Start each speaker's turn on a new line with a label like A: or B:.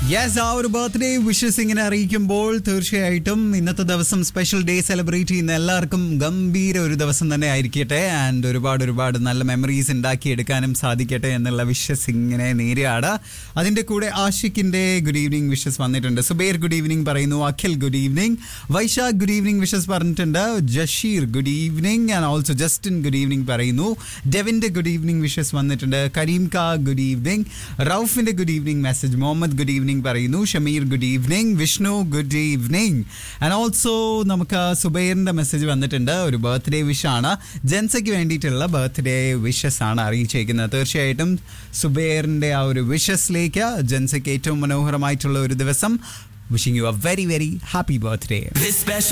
A: yes ആ ഒരു birthday wishes ഇങ്ങനെ അറിയിക്കുമ്പോൾ തീർച്ചയായിട്ടും ഇന്നത്തെ ദിവസം സ്പെഷ്യൽ ഡേ സെലിബ്രേറ്റ് ചെയ്യുന്ന എല്ലാവർക്കും ഗംഭീര ഒരു ദിവസം തന്നെ ആയിരിക്കട്ടെ ആൻഡ് ഒരുപാട് ഒരുപാട് നല്ല മെമ്മറീസ് ഉണ്ടാക്കിയെടുക്കാനും സാധിക്കട്ടെ എന്നുള്ള വിഷസ് ഇങ്ങനെ നേരെയാണ് അതിന്റെ കൂടെ ആഷിഖിന്റെ ഗുഡ് ഈവനിങ് വിഷസ് വന്നിട്ടുണ്ട് സുബൈർ ഗുഡ് ഈവനിങ് പറയുന്നു Akhil good evening Vaishakh good evening wishes പറഞ്ഞിട്ടുണ്ട് Jasheer good evening and also Justin good evening പറയുന്നു ഡെവിന്റെ ഗുഡ് ഈവനിങ് വിഷസ് വന്നിട്ടുണ്ട് കരീം കാ ഗുഡ് ഈവനിങ് റൌഫിന്റെ good evening message Muhammad good evening പറയുന്നു Shameer good evening Vishnu good evening and also നമുക്ക് സുബൈറിന്റെ മെസ്സേജ് വന്നിട്ടുണ്ട് ഒരു ബർത്ത്ഡേ വിഷ് ആണ് ജെൻസയ്ക്ക് വേണ്ടിയിട്ടുള്ള ബർത്ത്ഡേ വിഷസ് ആണ് അറിയിച്ചേക്കുന്നത് തീർച്ചയായിട്ടും സുബൈറിന്റെ ആ ഒരു വിഷസിലേക്ക് ജെൻസയ്ക്ക് ഏറ്റവും മനോഹരമായിട്ടുള്ള ഒരു ദിവസം wishing you a very very happy birthday
B: This special